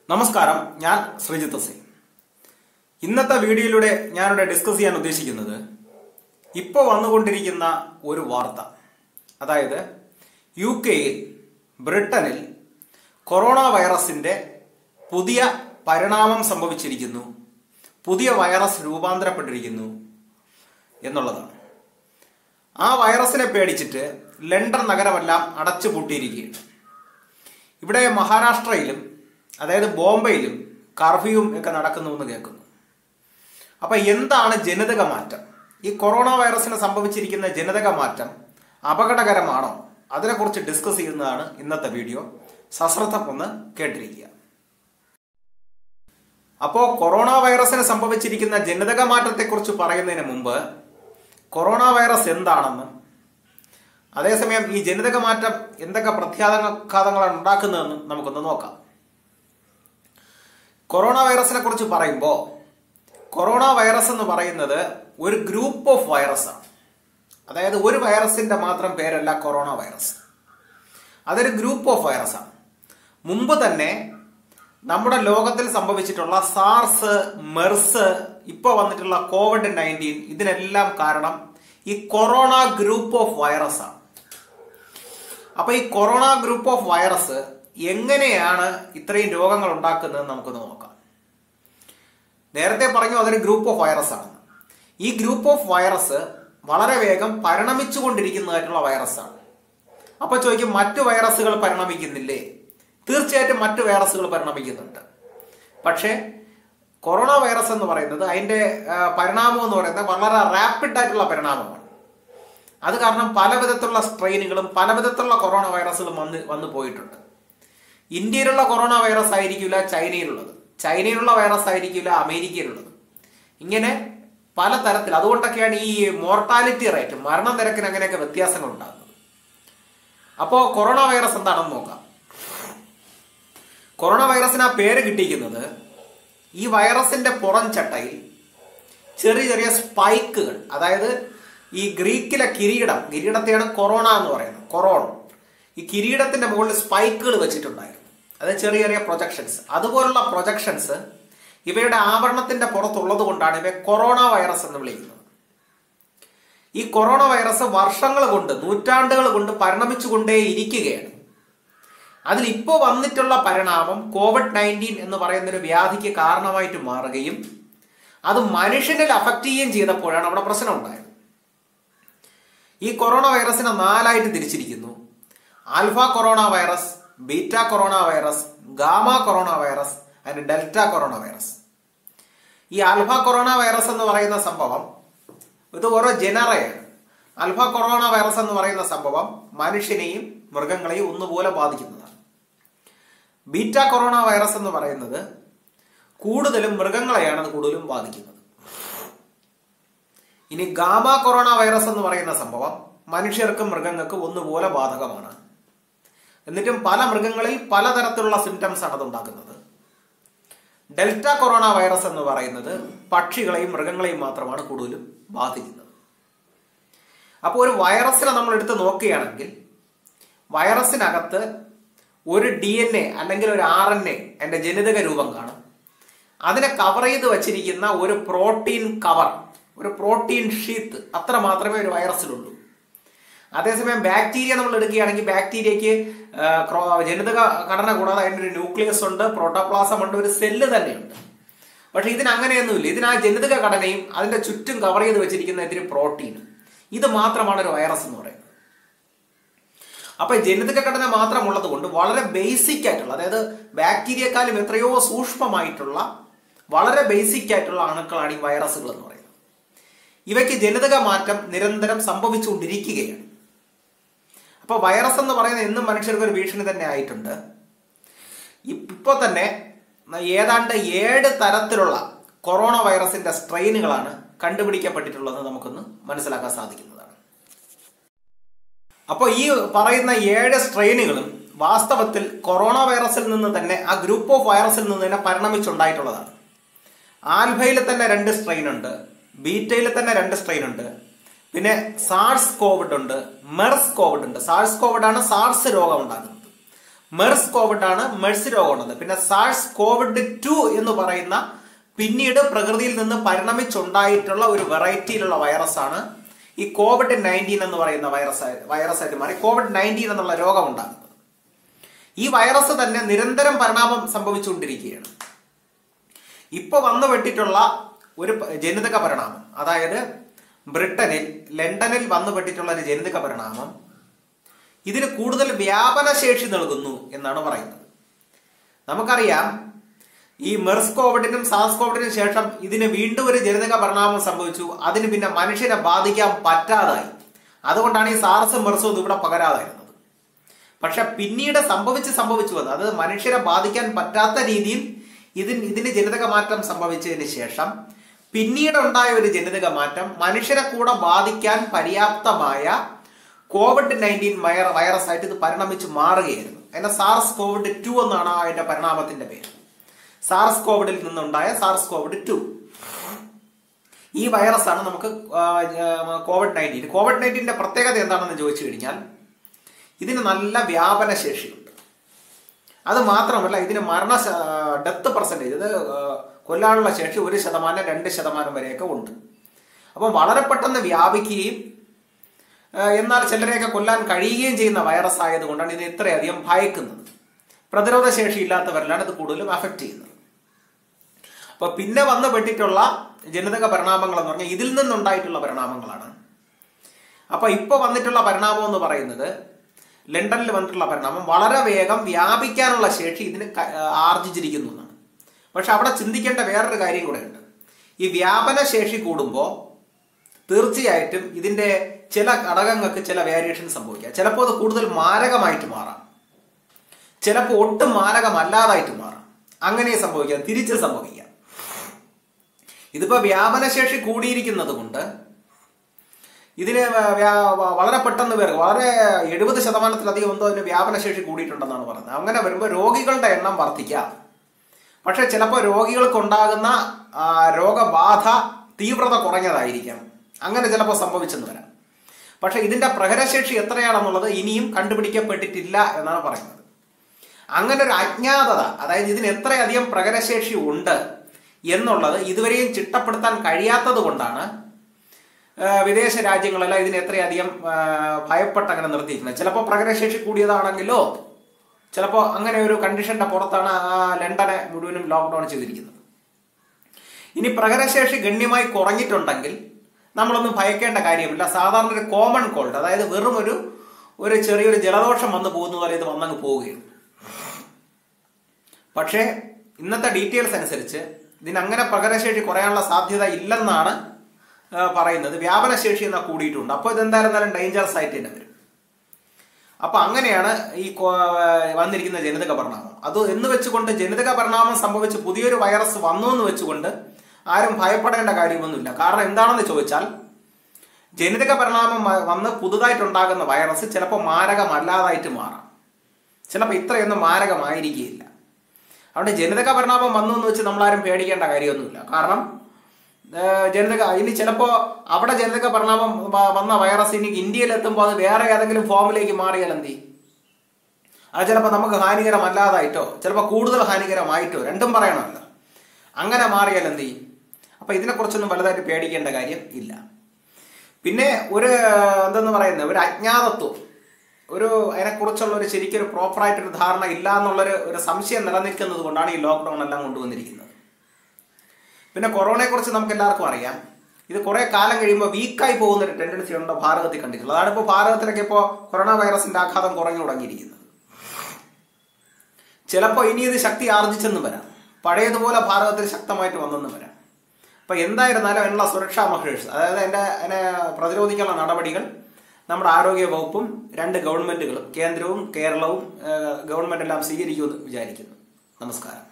നമസ്കാരം ഞാൻ ശ്രീജിത്ത് സിംഗ് ഇന്നത്തെ വീഡിയോയിലൂടെ ഞാനിവിടെ ഡിസ്കസ് ചെയ്യാൻ ഉദ്ദേശിക്കുന്നത് ഇപ്പോൾ വന്നുകൊണ്ടിരിക്കുന്ന ഒരു വാർത്ത അതായത് യു കെയിൽ ബ്രിട്ടനിൽ കൊറോണ വൈറസിന്റെ പുതിയ പരിണാമം സംഭവിച്ചിരിക്കുന്നു പുതിയ വൈറസ് രൂപാന്തരപ്പെട്ടിരിക്കുന്നു എന്നുള്ളതാണ് ആ വൈറസിനെ പേടിച്ചിട്ട് ലണ്ടൻ നഗരമെല്ലാം അടച്ചുപൂട്ടിയിരിക്കുകയാണ് ഇവിടെ മഹാരാഷ്ട്രയിലും അതായത് ബോംബെയിലും കർഫ്യൂവും ഒക്കെ നടക്കുന്നു എന്ന് കേൾക്കുന്നു അപ്പൊ എന്താണ് ജനിതക മാറ്റം ഈ കൊറോണ വൈറസിന് സംഭവിച്ചിരിക്കുന്ന ജനിതക മാറ്റം അപകടകരമാണോ അതിനെക്കുറിച്ച് ഡിസ്കസ് ചെയ്യുന്നതാണ് ഇന്നത്തെ വീഡിയോ സശ്രദ്ധം ഒന്ന് കേട്ടിരിക്കുക അപ്പോ കൊറോണ വൈറസിന് സംഭവിച്ചിരിക്കുന്ന ജനിതക മാറ്റത്തെക്കുറിച്ച് പറയുന്നതിന് മുമ്പ് കൊറോണ വൈറസ് എന്താണെന്നും അതേസമയം ഈ ജനിതക മാറ്റം എന്തൊക്കെ പ്രത്യാഘാതങ്ങളാണ് ഉണ്ടാക്കുന്നതെന്നും നമുക്കൊന്ന് നോക്കാം കൊറോണ വൈറസിനെ കുറിച്ച് പറയുമ്പോൾ കൊറോണ വൈറസ് എന്ന് പറയുന്നത് ഒരു ഗ്രൂപ്പ് ഓഫ് വൈറസ് ആണ് അതായത് ഒരു വൈറസിന്റെ മാത്രം പേരല്ല കൊറോണ വൈറസ് അതൊരു ഗ്രൂപ്പ് ഓഫ് വൈറസ് ആണ് മുമ്പ് തന്നെ നമ്മുടെ ലോകത്തിൽ സംഭവിച്ചിട്ടുള്ള സാർസ് മെർസ് ഇപ്പോൾ വന്നിട്ടുള്ള കോവിഡ് നയൻറ്റീൻ ഇതിനെല്ലാം കാരണം ഈ കൊറോണ ഗ്രൂപ്പ് ഓഫ് വൈറസ് ആണ് അപ്പൊ ഈ കൊറോണ ഗ്രൂപ്പ് ഓഫ് വൈറസ് എങ്ങനെയാണ് ഇത്രയും രോഗങ്ങൾ ഉണ്ടാക്കുന്നത് നമുക്കൊന്ന് നോക്കാം നേരത്തെ പറഞ്ഞു അതൊരു ഗ്രൂപ്പ് ഓഫ് വൈറസ് ആണ് ഈ ഗ്രൂപ്പ് ഓഫ് വൈറസ് വളരെ വേഗം പരിണമിച്ചുകൊണ്ടിരിക്കുന്നതായിട്ടുള്ള വൈറസാണ് അപ്പൊ ചോദിക്കും മറ്റു വൈറസുകൾ പരിണമിക്കുന്നില്ലേ തീർച്ചയായിട്ടും മറ്റു വൈറസുകൾ പരിണമിക്കുന്നുണ്ട് പക്ഷേ കൊറോണ വൈറസ് എന്ന് പറയുന്നത് അതിന്റെ ആ, പരിണാമം എന്ന് പറയുന്നത് വളരെ റാപ്പിഡ് ആയിട്ടുള്ള പരിണാമമാണ് അത് കാരണം പല വിധത്തിലുള്ള സ്ട്രെയിനുകളും പല വിധത്തിലുള്ള കൊറോണ വൈറസുകളും വന്ന് വന്നു പോയിട്ടുണ്ട് ഇന്ത്യയിലുള്ള കൊറോണ വൈറസ് ആയിരിക്കില്ല ചൈനയിലുള്ളത് ചൈനയിലുള്ള വൈറസ് ആയിരിക്കില്ല അമേരിക്കയിലുള്ളത് ഇങ്ങനെ പല തരത്തിൽ അതുകൊണ്ടൊക്കെയാണ് ഈ മോർട്ടാലിറ്റി റേറ്റ് മരണനിരക്കിന് അങ്ങനെയൊക്കെ വ്യത്യാസങ്ങൾ ഉണ്ടാകുന്നത് അപ്പോൾ കൊറോണ വൈറസ് എന്താണെന്ന് നോക്കാം കൊറോണ വൈറസിന് ആ പേര് കിട്ടിയിരിക്കുന്നത് ഈ വൈറസിന്റെ പുറം ചട്ടയിൽ ചെറിയ ചെറിയ സ്പൈക്കുകൾ അതായത് ഈ ഗ്രീക്കിലെ കിരീടം കിരീടത്തെയാണ് കൊറോണ എന്ന് പറയുന്നത് കൊറോൺ ഈ കിരീടത്തിന്റെ മുകളിൽ സ്പൈക്കുകൾ വെച്ചിട്ടുണ്ടായിരുന്നു അത് ചെറിയ ചെറിയ പ്രൊജക്ഷൻസ് അതുപോലുള്ള പ്രൊജക്ഷൻസ് ഇവയുടെ ആവരണത്തിന്റെ പുറത്തുള്ളത് കൊണ്ടാണ് ഇവയെ കൊറോണ വൈറസ് എന്ന് വിളിക്കുന്നത് ഈ കൊറോണ വൈറസ് വർഷങ്ങൾ കൊണ്ട് നൂറ്റാണ്ടുകൾ കൊണ്ട് പരിണമിച്ചുകൊണ്ടേ ഇരിക്കുകയാണ് അതിൽ ഇപ്പോൾ വന്നിട്ടുള്ള പരിണാമം കോവിഡ് നയൻറ്റീൻ എന്ന് പറയുന്ന ഒരു വ്യാധിക്ക് കാരണമായിട്ട് മാറുകയും അത് മനുഷ്യനിൽ അഫക്റ്റ് ചെയ്യുകയും ചെയ്തപ്പോഴാണ് അവിടെ പ്രശ്നം ഉണ്ടായത് ഈ കൊറോണ വൈറസിനെ നാലായിട്ട് തിരിച്ചിരിക്കുന്നു alpha corona virus beta corona virus gamma corona virus and delta corona virus ഈ ആൽഫ കൊറോണ വൈറസ് എന്ന് പറയുന്ന സംഭവം ഇത് ഓരോ ജനറയാണ് ആൽഫ കൊറോണ വൈറസ് എന്ന് പറയുന്ന സംഭവം മനുഷ്യനെയും മൃഗങ്ങളെയും ഒന്നുപോലെ ബാധിക്കുന്നതാണ് ബീറ്റ കൊറോണ വൈറസ് എന്ന് പറയുന്നത് കൂടുതലും മൃഗങ്ങളെയാണ് അത് കൂടുതലും ബാധിക്കുന്നത് ഇനി ഗാമ കൊറോണ വൈറസ് എന്ന് പറയുന്ന സംഭവം മനുഷ്യർക്കും മൃഗങ്ങൾക്കും ഒന്നുപോലെ ബാധകമാണ് എന്നിട്ടും പല മൃഗങ്ങളിൽ പലതരത്തിലുള്ള സിംറ്റംസ് ആണ് അത് ഉണ്ടാക്കുന്നത് ഡെൽറ്റ കൊറോണ വൈറസ് എന്ന് പറയുന്നത് പക്ഷികളെയും മൃഗങ്ങളെയും മാത്രമാണ് കൂടുതലും ബാധിക്കുന്നത് അപ്പോൾ ഒരു വൈറസിനെ നമ്മൾ എടുത്ത് നോക്കുകയാണെങ്കിൽ വൈറസിനകത്ത് ഒരു ഡി എൻ എ അല്ലെങ്കിൽ ഒരു ആർ എൻ എ എൻ്റെ ജനിതക രൂപം കാണും അതിനെ കവർ ചെയ്ത് വച്ചിരിക്കുന്ന ഒരു പ്രോട്ടീൻ കവർ ഒരു പ്രോട്ടീൻ ഷീത്ത് അത്ര മാത്രമേ ഒരു വൈറസിലുള്ളൂ അതേസമയം ബാക്ടീരിയ നമ്മൾ എടുക്കുകയാണെങ്കിൽ ബാക്ടീരിയക്ക് ആ, ക്രോ- ജനിതക ഘടന കൂടാതെ അതിൻ്റെ ഒരു ന്യൂക്ലിയസ് ഉണ്ട് പ്രോട്ടോപ്ലാസം ഉണ്ട് ഒരു സെല്ല് തന്നെയുണ്ട് പക്ഷെ ഇതിന് അങ്ങനെയൊന്നുമില്ല ഇതിന് ആ ജനിതക ഘടനയും അതിന്റെ ചുറ്റും കവർ ചെയ്ത് വെച്ചിരിക്കുന്ന ഇതിന് പ്രോട്ടീനും ഇത് മാത്രമാണ് ഒരു വൈറസ് എന്ന് പറയുന്നത് അപ്പൊ ജനിതക ഘടന മാത്രമുള്ളത് കൊണ്ട് വളരെ ബേസിക് ആയിട്ടുള്ള അതായത് ബാക്ടീരിയക്കാളും എത്രയോ സൂക്ഷ്മമായിട്ടുള്ള വളരെ ബേസിക് ആയിട്ടുള്ള അണുക്കളാണ് ഈ വൈറസുകൾ എന്ന് പറയുന്നത് ഇവയ്ക്ക് ജനിതക മാറ്റം നിരന്തരം സംഭവിച്ചുകൊണ്ടിരിക്കുകയാണ് അപ്പൊ വൈറസ് എന്ന് പറയുന്നത് എന്നും മനുഷ്യർക്ക് ഒരു ഭീഷണി തന്നെ ആയിട്ടുണ്ട് ഇപ്പോൾ തന്നെ ഏതാണ്ട് ഏഴ് തരത്തിലുള്ള കൊറോണ വൈറസിന്റെ സ്ട്രെയിനുകളാണ് കണ്ടുപിടിക്കപ്പെട്ടിട്ടുള്ളത് നമുക്കൊന്ന് മനസ്സിലാക്കാൻ സാധിക്കുന്നതാണ് അപ്പോൾ ഈ പറയുന്ന ഏഴ് സ്ട്രെയിനുകളും വാസ്തവത്തിൽ കൊറോണ വൈറസിൽ നിന്ന് തന്നെ ആ ഗ്രൂപ്പ് ഓഫ് വൈറസിൽ നിന്ന് തന്നെ പരിണമിച്ചുണ്ടായിട്ടുള്ളതാണ് ആൽഫയിൽ തന്നെ രണ്ട് സ്ട്രെയിൻ ഉണ്ട് ബീറ്റയിൽ തന്നെ രണ്ട് സ്ട്രെയിൻ ഉണ്ട് പിന്നെ സാർസ് കോവിഡ് ഉണ്ട് മെർസ് കോവിഡ് ഉണ്ട് സാർസ് കോവിഡ് ആണ് സാർസ് രോഗം ഉണ്ടാക്കുന്നത് മെർസ് കോവിഡ് ആണ് മെഴ്സ് രോഗമുള്ളത് പിന്നെ സാഴ്സ് കോവിഡ് ടു എന്ന് പറയുന്ന പിന്നീട് പ്രകൃതിയിൽ നിന്ന് പരിണമിച്ചുണ്ടായിട്ടുള്ള ഒരു വെറൈറ്റിയിലുള്ള വൈറസാണ് ഈ കോവിഡ് നയൻറ്റീൻ എന്ന് പറയുന്ന വൈറസ് വൈറസായിട്ട് മാറി കോവിഡ് നയൻറ്റീൻ എന്നുള്ള രോഗം ഉണ്ടാകുന്നത് ഈ വൈറസ് തന്നെ നിരന്തരം പരിണാമം സംഭവിച്ചുകൊണ്ടിരിക്കുകയാണ് ഇപ്പൊ വന്നു പെട്ടിട്ടുള്ള ഒരു പ- ജനിതക പരിണാമം അതായത് ബ്രിട്ടനിൽ ലണ്ടനിൽ വന്നു പെട്ടിട്ടുള്ള ഒരു ജനിതക പരിണാമം ഇതിന് കൂടുതൽ വ്യാപനശേഷി നൽകുന്നു എന്നാണ് പറയുന്നത് നമുക്കറിയാം ഈ മെർസ് കോവിഡിനും സാസ് കോവിഡിനും ശേഷം ഇതിന് വീണ്ടും ഒരു ജനിതക പരിണാമം സംഭവിച്ചു അതിന് പിന്നെ മനുഷ്യനെ ബാധിക്കാൻ പറ്റാതായി അതുകൊണ്ടാണ് ഈ സാർസും മെർസും ഇത് ഇവിടെ പകരാതായിരുന്നത് പക്ഷെ പിന്നീട് സംഭവിച്ച് സംഭവിച്ചു വന്നത് അത് മനുഷ്യരെ ബാധിക്കാൻ പറ്റാത്ത രീതിയിൽ ഇതിന് ഇതിന് ജനിതക മാറ്റം സംഭവിച്ചതിന് ശേഷം പിന്നീട് ഉണ്ടായ ഒരു ജനിതക മാറ്റം മനുഷ്യരെ കൂടെ ബാധിക്കാൻ പര്യാപ്തമായ കോവിഡ് നയൻറ്റീൻ വൈറ വൈറസ് ആയിട്ട് ഇത് പരിണമിച്ച് മാറുകയായിരുന്നു അതിന്റെ സാർസ് കോവിഡ് ടു എന്നാണ് അതിന്റെ പരിണാമത്തിന്റെ പേര് സാർസ് കോവിഡിൽ നിന്നുണ്ടായ സാർസ് കോവിഡ് ടു ഈ വൈറസാണ് നമുക്ക് കോവിഡ് നയൻറ്റീൻ കോവിഡ് നയൻറ്റീൻ്റെ പ്രത്യേകത എന്താണെന്ന് ചോദിച്ചു കഴിഞ്ഞാൽ ഇതിന് നല്ല വ്യാപന ശേഷിയുണ്ട് അത് മാത്രമല്ല ഇതിന് മരണ ഡെത്ത് പെർസെൻറ്റേജ് ഇത് ആ, കൊല്ലാനുള്ള ശേഷി ഒരു ശതമാനം രണ്ട് ശതമാനം വരെയൊക്കെ ഉണ്ട് അപ്പം വളരെ പെട്ടെന്ന് വ്യാപിക്കുകയും ആ, എന്നാൽ ചിലരെയൊക്കെ കൊല്ലാൻ കഴിയുകയും ചെയ്യുന്ന വൈറസ് ആയതുകൊണ്ടാണ് ഇതിനെ ഇത്രയധികം ഭയക്കുന്നത് പ്രതിരോധ ശേഷി ഇല്ലാത്തവരിലാണ് ഇത് കൂടുതലും അഫക്റ്റ് ചെയ്യുന്നത് അപ്പൊ പിന്നെ വന്ന് പെട്ടിട്ടുള്ള ജനിതക പരിണാമങ്ങൾ എന്ന് പറഞ്ഞാൽ ഇതിൽ നിന്നുണ്ടായിട്ടുള്ള പരിണാമങ്ങളാണ് അപ്പൊ ഇപ്പൊ വന്നിട്ടുള്ള പരിണാമം എന്ന് പറയുന്നത് ലണ്ടനിൽ വന്നിട്ടുള്ള പരിണാമം വളരെ വേഗം വ്യാപിക്കാനുള്ള ശേഷി ഇതിന് ക- ആർജിച്ചിരിക്കുന്നു എന്നാണ് പക്ഷെ അവിടെ ചിന്തിക്കേണ്ട വേറൊരു കാര്യം കൂടെ ഉണ്ട് ഈ വ്യാപന ശേഷി കൂടുമ്പോൾ തീർച്ചയായിട്ടും ഇതിന്റെ ചില ഘടകങ്ങൾക്ക് ചില വേരിയേഷൻ സംഭവിക്കാം ചിലപ്പോൾ അത് കൂടുതൽ മാരകമായിട്ട് മാറാം ചിലപ്പോൾ ഒട്ടും മാരകമല്ലാതായിട്ട് മാറാം അങ്ങനെ സംഭവിക്കാം തിരിച്ച് സംഭവിക്കാം ഇതിപ്പോ വ്യാപനശേഷി കൂടിയിരിക്കുന്നത് കൊണ്ട് ഇതിന് വ- വ്യാ- വ- വളരെ പെട്ടെന്ന് പേർക്ക് വളരെ എഴുപത് ശതമാനത്തിലധികം എന്തോ അതിന് വ്യാപനശേഷി കൂടിയിട്ടുണ്ടെന്നാണ് പറയുന്നത് അങ്ങനെ വരുമ്പോൾ രോഗികളുടെ എണ്ണം വർദ്ധിക്കാം പക്ഷെ ചിലപ്പോൾ രോഗികൾക്കുണ്ടാകുന്ന ആ, രോഗബാധ തീവ്രത കുറഞ്ഞതായിരിക്കാം അങ്ങനെ ചിലപ്പോൾ സംഭവിച്ചെന്ന് വരാം പക്ഷെ ഇതിന്റെ പ്രഹരശേഷി എത്രയാണെന്നുള്ളത് ഇനിയും കണ്ടുപിടിക്കപ്പെട്ടിട്ടില്ല എന്നാണ് പറയുന്നത് അങ്ങനെ ഒരു അജ്ഞാതത അതായത് ഇതിന് എത്രയധികം പ്രകരശേഷി ഉണ്ട് എന്നുള്ളത് ഇതുവരെയും ചിട്ടപ്പെടുത്താൻ കഴിയാത്തത് കൊണ്ടാണ് ആ, വിദേശ രാജ്യങ്ങളെല്ലാം ഇതിനെ എത്രയധികം ആ, ഭയപ്പെട്ട് അങ്ങനെ നിർത്തിയിരിക്കുന്നത് ചിലപ്പോൾ പ്രകടനശേഷി കൂടിയതാണെങ്കിലോ ചിലപ്പോൾ അങ്ങനെ ഒരു കണ്ടീഷന്റെ പുറത്താണ് ആ ലണ്ടനെ മുഴുവനും ലോക്ക്ഡൌൺ ചെയ്തിരിക്കുന്നത് ഇനി പ്രകടനശേഷി ഗണ്യമായി കുറഞ്ഞിട്ടുണ്ടെങ്കിൽ നമ്മളൊന്നും ഭയക്കേണ്ട കാര്യമില്ല സാധാരണ ഒരു കോമൺ കോൾഡ് അതായത് വെറും ഒരു ഒരു ചെറിയൊരു ജലദോഷം വന്നു പോകുന്ന പോലെ ഇത് വന്നങ്ങ് പോവുകയാണ് പക്ഷേ ഇന്നത്തെ ഡീറ്റെയിൽസ് അനുസരിച്ച് ഇതിനങ്ങനെ പ്രകടനശേഷി കുറയാനുള്ള സാധ്യത ഇല്ലെന്നാണ് ആ, പറയുന്നത് വ്യാപനശേഷി എന്നാൽ കൂടിയിട്ടുണ്ട് അപ്പോൾ ഇതെന്തായിരുന്നാലും ഡേഞ്ചറസ് ആയിട്ട് തന്നെ വരും അപ്പൊ അങ്ങനെയാണ് ഈ കോ- വന്നിരിക്കുന്ന ജനിതക പരിണാമം അത് എന്ന് വെച്ചുകൊണ്ട് ജനിതക പരിണാമം സംഭവിച്ച് പുതിയൊരു വൈറസ് വന്നു എന്ന് വെച്ചുകൊണ്ട് ആരും ഭയപ്പെടേണ്ട കാര്യമൊന്നുമില്ല കാരണം എന്താണെന്ന് ചോദിച്ചാൽ ജനിതക പരിണാമം വ- വന്ന് പുതുതായിട്ടുണ്ടാകുന്ന വൈറസ് ചിലപ്പോൾ മാരകമല്ലാതായിട്ട് മാറാം ചിലപ്പോൾ ഇത്രയൊന്നും മാരകമായിരിക്കുകയില്ല അതുകൊണ്ട് ജനിതക പരിണാമം വന്നു എന്ന് വെച്ച് നമ്മളാരും പേടിക്കേണ്ട കാര്യമൊന്നുമില്ല കാരണം ഏഹ്, ജനിതക ഇനി ചിലപ്പോൾ അവിടെ ജനിതക പരിണാമം വ- വന്ന വൈറസ് ഇനി ഇന്ത്യയിൽ എത്തുമ്പോൾ അത് വേറെ ഏതെങ്കിലും ഫോമിലേക്ക് മാറിയാൽ എന്ത് ചെയ്യും? അത് ചിലപ്പോൾ നമുക്ക് ഹാനികരമല്ലാതായിട്ടോ ചിലപ്പോൾ കൂടുതൽ ഹാനികരമായിട്ടോ രണ്ടും പറയണമല്ലോ അങ്ങനെ മാറിയാൽ എന്ത് ചെയ്യും അപ്പൊ ഇതിനെക്കുറിച്ചൊന്നും വലുതായിട്ട് പേടിക്കേണ്ട കാര്യം ഇല്ല പിന്നെ ഒരു എന്തെന്ന് പറയുന്നത് ഒരു അജ്ഞാതത്വം ഒരു അതിനെക്കുറിച്ചുള്ള ഒരു ശരിക്കൊരു പ്രോപ്പറായിട്ടൊരു ധാരണ ഇല്ല എന്നുള്ളൊരു ഒരു സംശയം നിലനിൽക്കുന്നത് കൊണ്ടാണ് ഈ ലോക്ക്ഡൗൺ എല്ലാം കൊണ്ടുവന്നിരിക്കുന്നത് പിന്നെ കൊറോണയെക്കുറിച്ച് നമുക്ക് എല്ലാവർക്കും അറിയാം ഇത് കുറെ കാലം കഴിയുമ്പോൾ വീക്കായി പോകുന്ന ഒരു ടെൻഡൻസി ഉണ്ട് ഭാരതത്തിൽ കണ്ടിട്ടുള്ളത് അതാണ് ഇപ്പോൾ ഭാരതത്തിലൊക്കെ ഇപ്പോൾ കൊറോണ വൈറസിന്റെ ആഘാതം കുറഞ്ഞു തുടങ്ങിയിരിക്കുന്നത് ചിലപ്പോൾ ഇനി ഇത് ശക്തി ആർജിച്ചെന്നും വരാം പഴയതുപോലെ ഭാരതത്തിൽ ശക്തമായിട്ട് വന്നെന്നും വരാം അപ്പൊ എന്തായിരുന്നാലും അതിനുള്ള സുരക്ഷാ മെഷേഴ്സ് അതായത് അതിന്റെ അതിനെ പ്രതിരോധിക്കാനുള്ള നടപടികൾ നമ്മുടെ ആരോഗ്യ വകുപ്പും രണ്ട് ഗവൺമെന്റുകളും കേന്ദ്രവും കേരളവും ഗവൺമെന്റ് എല്ലാം സ്വീകരിക്കുമെന്ന് വിചാരിക്കുന്നു നമസ്കാരം